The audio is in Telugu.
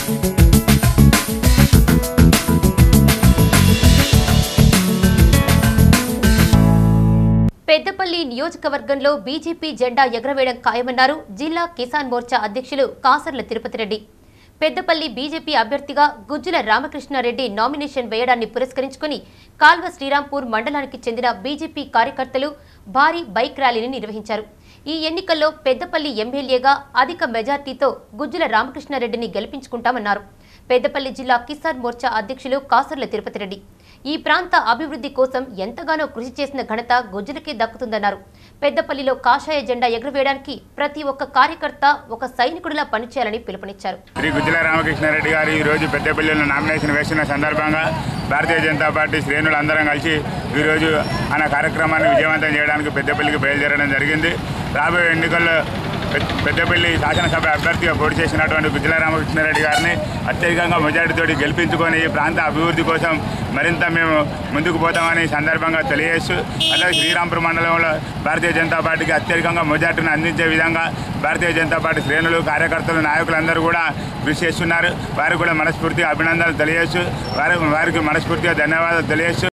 పెద్దపల్లి నియోజకవర్గంలో బీజేపీ జెండా ఎగరవేయడం ఖాయమన్నారు జిల్లా కిసాన్ మోర్చా అధ్యక్షులు కాసర్ల తిరుపతి రెడ్డి పెద్దపల్లి బీజేపీ అభ్యర్థిగా గుజ్జుల రామకృష్ణారెడ్డి నామినేషన్ వేయడాన్ని పురస్కరించుకుని కాల్వ శ్రీరాంపూర్ మండలానికి చెందిన బీజేపీ కార్యకర్తలు భారీ బైక్ ర్యాలీని నిర్వహించారు ఈ ఎన్నికల్లో పెద్దపల్లి ఎమ్మెల్యేగా అధిక మెజార్టీతో గుజ్జుల రామకృష్ణారెడ్డిని గెలిపించుకుంటామన్నారు పెద్దపల్లి జిల్లా కిసాన్ మోర్చా అధ్యక్షులు కాసర్ల తిరుపతి రెడ్డి ఈ ప్రాంత అభివృద్ధి కోసం ఎంతగానో కృషి చేసిన ఘనత గుజ్జులకే దక్కుతుందన్నారు పెద్దపల్లిలో కాషాయ జెండా ఎగురవేయడానికి ప్రతి ఒక్క కార్యకర్త ఒక సైనికుడిలా పనిచేయాలని పిలుపునిచ్చారు శ్రీ గుజ్జల రామకృష్ణారెడ్డి గారు ఈరోజు పెద్దపల్లిలో నామినేషన్ వేసిన సందర్భంగా భారతీయ జనతా పార్టీ శ్రేణులు అందరం కలిసి ఈరోజు ఆయన కార్యక్రమాన్ని విజయవంతం చేయడానికి పెద్దపల్లికి బయలుదేరడం జరిగింది రాబోయే ఎన్నికల్లో పెద్ద- పెద్దపల్లి శాసనసభ అభ్యర్థిగా పోటీ చేసినటువంటి గుజ్జల రామకృష్ణారెడ్డి గారిని అత్యధికంగా మెజార్టీతోటి గెలిపించుకొని ఈ ప్రాంత అభివృద్ధి కోసం మరింత మేము ముందుకు పోతామని ఈ సందర్భంగా తెలియజేస్తూ అలాగే శ్రీరాంపూర్ మండలంలో భారతీయ జనతా పార్టీకి అత్యధికంగా మెజార్టీని అందించే విధంగా భారతీయ జనతా పార్టీ శ్రేణులు కార్యకర్తలు నాయకులందరూ కూడా కృషి చేస్తున్నారు వారికి కూడా మనస్ఫూర్తిగా అభినందనలు తెలియజేస్తూ వారి వారికి మనస్ఫూర్తిగా ధన్యవాదాలు తెలియజేస్తూ